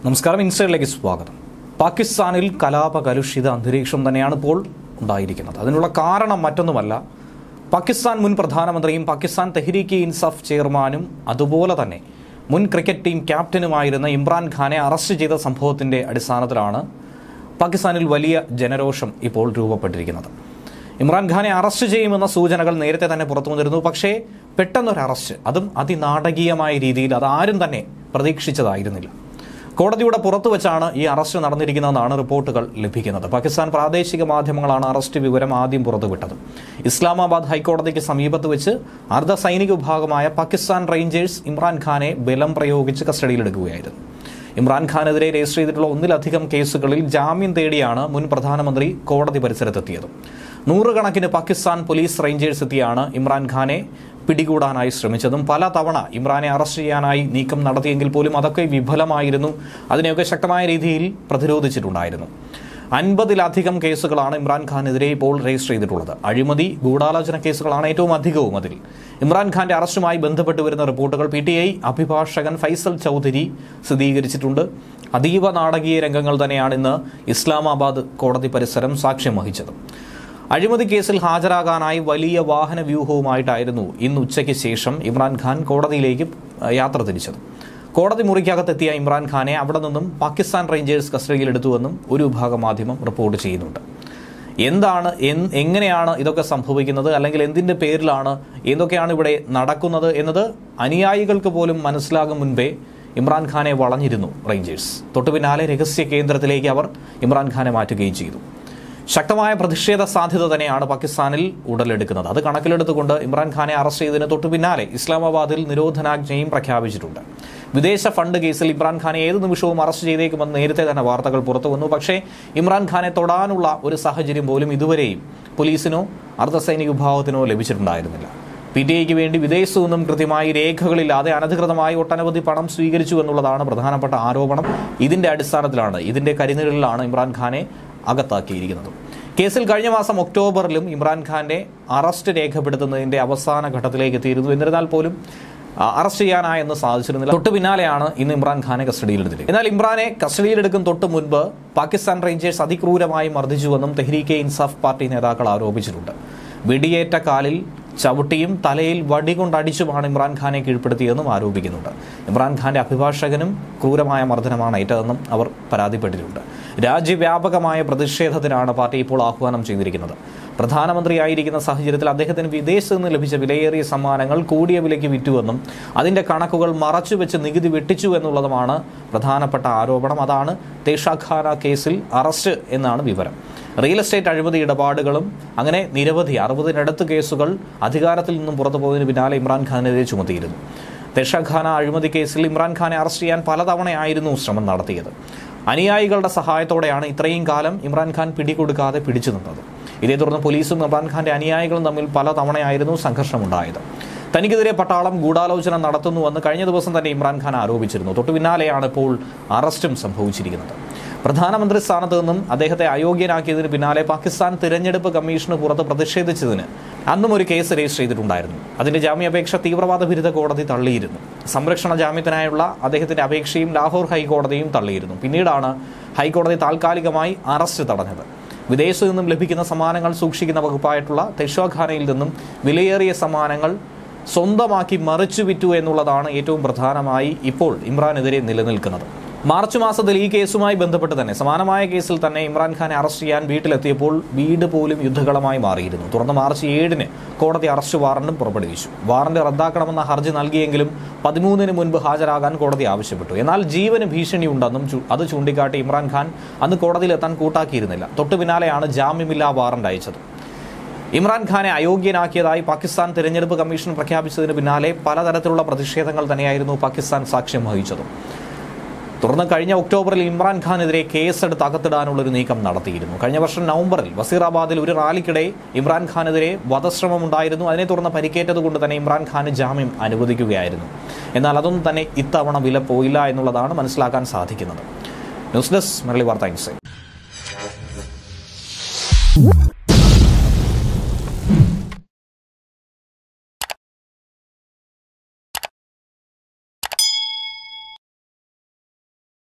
നമസ്കാരം ഇൻസൈഡിലേക്ക് സ്വാഗതം പാകിസ്ഥാനിൽ കലാപകലുഷിത അന്തരീക്ഷം തന്നെയാണ് ഇപ്പോൾ ഉണ്ടായിരിക്കുന്നത് അതിനുള്ള കാരണം മറ്റൊന്നുമല്ല പാകിസ്ഥാൻ മുൻ പ്രധാനമന്ത്രിയും പാകിസ്ഥാൻ തെഹ്രീക്ക് ഇൻസാഫ് ചെയർമാനും അതുപോലെ തന്നെ മുൻ ക്രിക്കറ്റ് ടീം ക്യാപ്റ്റനുമായിരുന്ന ഇമ്രാൻഖാനെ അറസ്റ്റ് ചെയ്ത സംഭവത്തിന്റെ അടിസ്ഥാനത്തിലാണ് പാകിസ്ഥാനിൽ വലിയ ജനരോഷം ഇപ്പോൾ രൂപപ്പെട്ടിരിക്കുന്നത് ഇമ്രാൻഖാനെ അറസ്റ്റ് ചെയ്യുമെന്ന സൂചനകൾ നേരത്തെ തന്നെ പുറത്തു വന്നിരുന്നു പക്ഷേ പെട്ടെന്നൊരു അറസ്റ്റ് അതും അതിനാടകീയമായ രീതിയിൽ അതാരും തന്നെ പ്രതീക്ഷിച്ചതായിരുന്നില്ല കോടതിയുടെ പുറത്തു വെച്ചാണ് ഈ അറസ്റ്റ് നടന്നിരിക്കുന്നതെന്നാണ് റിപ്പോർട്ടുകൾ ലഭിക്കുന്നത് പാകിസ്ഥാൻ പ്രാദേശിക മാധ്യമങ്ങളാണ് അറസ്റ്റ് വിവരം ആദ്യം പുറത്തുവിട്ടത് ഇസ്ലാമാബാദ് ഹൈക്കോടതിക്ക് സമീപത്ത് വെച്ച് അർദ്ധ സൈനിക വിഭാഗമായ പാകിസ്ഥാൻ റേഞ്ചേഴ്സ് ഇമ്രാൻഖാനെ ബലം പ്രയോഗിച്ച് കസ്റ്റഡിയിലെടുക്കുകയായിരുന്നു ഇമ്രാൻഖാനെതിരെ രജിസ്റ്റർ ചെയ്തിട്ടുള്ള ഒന്നിലധികം കേസുകളിൽ ജാമ്യം തേടിയാണ് മുൻ പ്രധാനമന്ത്രി കോടതി പരിസരത്തെത്തിയത് നൂറുകണക്കിന് പാകിസ്ഥാൻ പോലീസ് റേഞ്ചേഴ്സ് എത്തിയാണ് ഇമ്രാൻഖാനെ പിടികൂടാനായി ശ്രമിച്ചതും പല തവണ ഇമ്രാനെ അറസ്റ്റ് ചെയ്യാനായി നീക്കം നടത്തിയെങ്കിൽ പോലും അതൊക്കെ വിഫലമായിരുന്നു അതിനെയൊക്കെ ശക്തമായ രീതിയിൽ പ്രതിരോധിച്ചിട്ടുണ്ടായിരുന്നു അൻപതിലധികം കേസുകളാണ് ഇമ്രാൻഖാനെതിരെ ഇപ്പോൾ രജിസ്റ്റർ ചെയ്തിട്ടുള്ളത് അഴിമതി ഗൂഢാലോചന കേസുകളാണ് ഏറ്റവും അധികവും അതിൽ ഇമ്രാൻഖാന്റെ അറസ്റ്റുമായി ബന്ധപ്പെട്ട് വരുന്ന റിപ്പോർട്ടുകൾ പി ടി ഐ അഭിഭാഷകൻ ഫൈസൽ ചൗധരി സ്ഥിരീകരിച്ചിട്ടുണ്ട് അതീവ നാടകീയ രംഗങ്ങൾ തന്നെയാണ് ഇന്ന് ഇസ്ലാമാബാദ് കോടതി പരിസരം സാക്ഷ്യം വഹിച്ചത് അഴിമതി കേസിൽ ഹാജരാകാനായി വലിയ വാഹന വ്യൂഹവുമായിട്ടായിരുന്നു ഇന്ന് ഉച്ചയ്ക്ക് ശേഷം ഇമ്രാൻഖാൻ കോടതിയിലേക്ക് യാത്ര തിരിച്ചത് കോടതി മുറിക്കകത്തെത്തിയ ഇമ്രാൻഖാനെ അവിടെ നിന്നും പാകിസ്ഥാൻ റേഞ്ചേഴ്സ് കസ്റ്റഡിയിലെടുത്തുവെന്നും ഒരു വിഭാഗം മാധ്യമം റിപ്പോർട്ട് ചെയ്യുന്നുണ്ട് എന്താണ് എൻ- എങ്ങനെയാണ് ഇതൊക്കെ സംഭവിക്കുന്നത് അല്ലെങ്കിൽ എന്തിന്റെ പേരിലാണ് എന്തൊക്കെയാണ് ഇവിടെ നടക്കുന്നത് എന്നത് അനുയായികൾക്ക് പോലും മനസ്സിലാകും മുൻപേ ഇമ്രാൻഖാനെ വളഞ്ഞിരുന്നു റേഞ്ചേഴ്സ് തൊട്ടു പിന്നാലെ രഹസ്യ കേന്ദ്രത്തിലേക്ക് അവർ ഇമ്രാൻഖാനെ മാറ്റുകയും ചെയ്തു ശക്തമായ പ്രതിഷേധ സാധ്യത തന്നെയാണ് പാകിസ്ഥാനിൽ ഉടലെടുക്കുന്നത് അത് കണക്കിലെടുത്തുകൊണ്ട് ഇമ്രാൻഖാനെ അറസ്റ്റ് ചെയ്തതിന് തൊട്ടു പിന്നാലെ ഇസ്ലാമാബാദിൽ നിരോധനാജ്ഞയും പ്രഖ്യാപിച്ചിട്ടുണ്ട് വിദേശ ഫണ്ട് കേസിൽ ഇമ്രാൻഖാനെ ഏത് നിമിഷവും അറസ്റ്റ് ചെയ്തേക്കുമെന്ന് നേരത്തെ തന്നെ വാർത്തകൾ പുറത്തു വന്നു പക്ഷേ ഇമ്രാൻഖാനെ തൊടാനുള്ള ഒരു സാഹചര്യം പോലും ഇതുവരെയും പോലീസിനോ അർദ്ധസൈനിക വിഭാഗത്തിനോ ലഭിച്ചിട്ടുണ്ടായിരുന്നില്ല പി ടി ഐക്ക് വേണ്ടി വിദേശത്തു നിന്നും കൃത്യമായി രേഖകളില്ലാതെ അനധികൃതമായി ഒട്ടനവധി പണം സ്വീകരിച്ചു എന്നുള്ളതാണ് പ്രധാനപ്പെട്ട ആരോപണം ഇതിന്റെ അടിസ്ഥാനത്തിലാണ് ഇതിന്റെ കരിനിഴലിലാണ് ഇമ്രാൻഖാനെ അകത്താക്കിയിരിക്കുന്നത് കേസിൽ കഴിഞ്ഞ മാസം ഒക്ടോബറിലും ഇമ്രാൻഖാന്റെ അറസ്റ്റ് രേഖപ്പെടുത്തുന്നതിന്റെ അവസാന ഘട്ടത്തിലേക്ക് എത്തിയിരുന്നു എന്നിരുന്നാൽ പോലും ആ, അറസ്റ്റ് ചെയ്യാനായെന്ന് സാധിച്ചിരുന്നില്ല തൊട്ട് പിന്നാലെയാണ് ഇന്ന് ഇമ്രാൻഖാനെ കസ്റ്റഡിയിലെടുത്തത് എന്നാൽ ഇമ്രാനെ കസ്റ്റഡിയിലെടുക്കും തൊട്ട് മുൻപ് പാകിസ്ഥാൻ റേഞ്ചേഴ്സ് അതിക്രൂരമായി മർദ്ദിച്ചുവെന്നും തെഹ്രീക്കെ ഇൻസാഫ് പാർട്ടി നേതാക്കൾ ആരോപിച്ചിട്ടുണ്ട് വെടിയേറ്റ കാലിൽ ചവിട്ടിയും തലയിൽ വടികൊണ്ടടിച്ചുമാണ് ഇമ്രാൻഖാനെ കീഴ്പ്പെടുത്തിയതെന്നും ആരോപിക്കുന്നുണ്ട് ഇമ്രാൻഖാന്റെ അഭിഭാഷകനും ക്രൂരമായ മർദ്ദനമാണ് ഏറ്റതെന്നും അവർ പരാതിപ്പെട്ടിട്ടുണ്ട് രാജ്യവ്യാപകമായ പ്രതിഷേധത്തിനാണ് പാർട്ടി ഇപ്പോൾ ആഹ്വാനം ചെയ്തിരിക്കുന്നത് പ്രധാനമന്ത്രിയായിരിക്കുന്ന സാഹചര്യത്തിൽ അദ്ദേഹത്തിന് വിദേശത്ത് നിന്ന് ലഭിച്ച വിലയേറിയ സമ്മാനങ്ങൾ കൂടിയ വിലയ്ക്ക് വിറ്റുവെന്നും അതിന്റെ കണക്കുകൾ മറച്ചുവെച്ച് നികുതി വെട്ടിച്ചു എന്നുള്ളതുമാണ് പ്രധാനപ്പെട്ട ആരോപണം അതാണ് തേഷാഖാന കേസിൽ അറസ്റ്റ് എന്നാണ് വിവരം റിയൽ എസ്റ്റേറ്റ് അഴിമതി ഇടപാടുകളും അങ്ങനെ നിരവധി അറുപതിനടുത്ത് കേസുകൾ അധികാരത്തിൽ നിന്നും പുറത്തു പോയതിന് പിന്നാലെ ഇമ്രാൻഖാനെതിരെ ചുമത്തിയിരുന്നു തെഷഖാന അഴിമതി കേസിൽ ഇമ്രാൻഖാനെ അറസ്റ്റ് ചെയ്യാൻ പലതവണയായിരുന്നു ശ്രമം നടത്തിയത് അനുയായികളുടെ സഹായത്തോടെയാണ് ഇത്രയും കാലം ഇമ്രാൻഖാൻ പിടികൊടുക്കാതെ പിടിച്ചു നിന്നത് ഇതേ തുടർന്ന് പോലീസും ഇമ്രാൻഖാന്റെ അനുയായികളും തമ്മിൽ പല തവണയായിരുന്നു സംഘർഷമുണ്ടായത് തനിക്കെതിരെ പട്ടാളം ഗൂഢാലോചന നടത്തുന്നുവെന്ന് കഴിഞ്ഞ ദിവസം തന്നെ ഇമ്രാൻഖാൻ ആരോപിച്ചിരുന്നു തൊട്ടു പിന്നാലെയാണ് ഇപ്പോൾ അറസ്റ്റും സംഭവിച്ചിരിക്കുന്നത് പ്രധാനമന്ത്രി സ്ഥാനത്ത് നിന്നും അദ്ദേഹത്തെ അയോഗ്യനാക്കിയതിന് പിന്നാലെ പാകിസ്ഥാൻ തിരഞ്ഞെടുപ്പ് കമ്മീഷന് പുറത്ത് പ്രതിഷേധിച്ചതിന് അന്നും ഒരു കേസ് രജിസ്റ്റർ ചെയ്തിട്ടുണ്ടായിരുന്നു അതിന്റെ ജാമ്യാപേക്ഷ തീവ്രവാദ വിരുദ്ധ കോടതി തള്ളിയിരുന്നു സംരക്ഷണ ജാമ്യത്തിനായുള്ള അദ്ദേഹത്തിന്റെ അപേക്ഷയും ലാഹോർ ഹൈക്കോടതിയും തള്ളിയിരുന്നു പിന്നീടാണ് ഹൈക്കോടതി താൽക്കാലികമായി അറസ്റ്റ് തടഞ്ഞത് വിദേശത്തു നിന്നും ലഭിക്കുന്ന സമ്മാനങ്ങൾ സൂക്ഷിക്കുന്ന വകുപ്പായിട്ടുള്ള തെഷോഖാനയിൽ നിന്നും വിലയേറിയ സമ്മാനങ്ങൾ സ്വന്തമാക്കി മറിച്ചു വിറ്റു എന്നുള്ളതാണ് ഏറ്റവും പ്രധാനമായി ഇപ്പോൾ ഇമ്രാനെതിരെ നിലനിൽക്കുന്നത് മാർച്ച് മാസത്തിൽ ഈ കേസുമായി ബന്ധപ്പെട്ട് തന്നെ സമാനമായ കേസിൽ തന്നെ ഇമ്രാൻഖാനെ അറസ്റ്റ് ചെയ്യാൻ വീട്ടിലെത്തിയപ്പോൾ വീട് പോലും യുദ്ധകളമായി മാറിയിരുന്നു തുടർന്ന് മാർച്ച് ഏഴിന് കോടതി അറസ്റ്റ് വാറണ്ടും പുറപ്പെടുവിച്ചു വാറണ്ട് റദ്ദാക്കണമെന്ന ഹർജി നൽകിയെങ്കിലും പതിമൂന്നിന് മുൻപ് ഹാജരാകാൻ കോടതി ആവശ്യപ്പെട്ടു എന്നാൽ ജീവന് ഭീഷണിയുണ്ടെന്നും ചൂ- അത് ചൂണ്ടിക്കാട്ടി ഇമ്രാൻഖാൻ അന്ന് കോടതിയിലെത്താൻ കൂട്ടാക്കിയിരുന്നില്ല തൊട്ടു പിന്നാലെയാണ് ജാമ്യമില്ലാ വാറണ്ട് അയച്ചത് ഇമ്രാൻഖാനെ അയോഗ്യനാക്കിയതായി പാകിസ്ഥാൻ തിരഞ്ഞെടുപ്പ് കമ്മീഷൻ പ്രഖ്യാപിച്ചതിന് പിന്നാലെ പലതരത്തിലുള്ള പ്രതിഷേധങ്ങൾ തന്നെയായിരുന്നു പാകിസ്ഥാൻ സാക്ഷ്യം വഹിച്ചത് തുടർന്ന് കഴിഞ്ഞ ഒക്ടോബറിൽ ഇമ്രാൻഖാനെതിരെ കേസെടുത്ത് അകത്തിടാനുള്ളൊരു നീക്കം നടത്തിയിരുന്നു കഴിഞ്ഞ വർഷം നവംബറിൽ വസീറാബാദിൽ ഒരു റാലിക്കിടെ ഇമ്രാൻഖാനെതിരെ വധശ്രമം ഉണ്ടായിരുന്നു അതിനെ തുടർന്ന് പരിക്കേറ്റതുകൊണ്ട് തന്നെ ഇമ്രാൻഖാന് ജാമ്യം അനുവദിക്കുകയായിരുന്നു എന്നാൽ അതൊന്നും തന്നെ ഇത്തവണ വില പോയില്ല എന്നുള്ളതാണ് മനസ്സിലാക്കാൻ സാധിക്കുന്നത് ന്യൂസ് ഡെസ്ക് മരളി വാർത്ത ഇൻസൈറ്റ്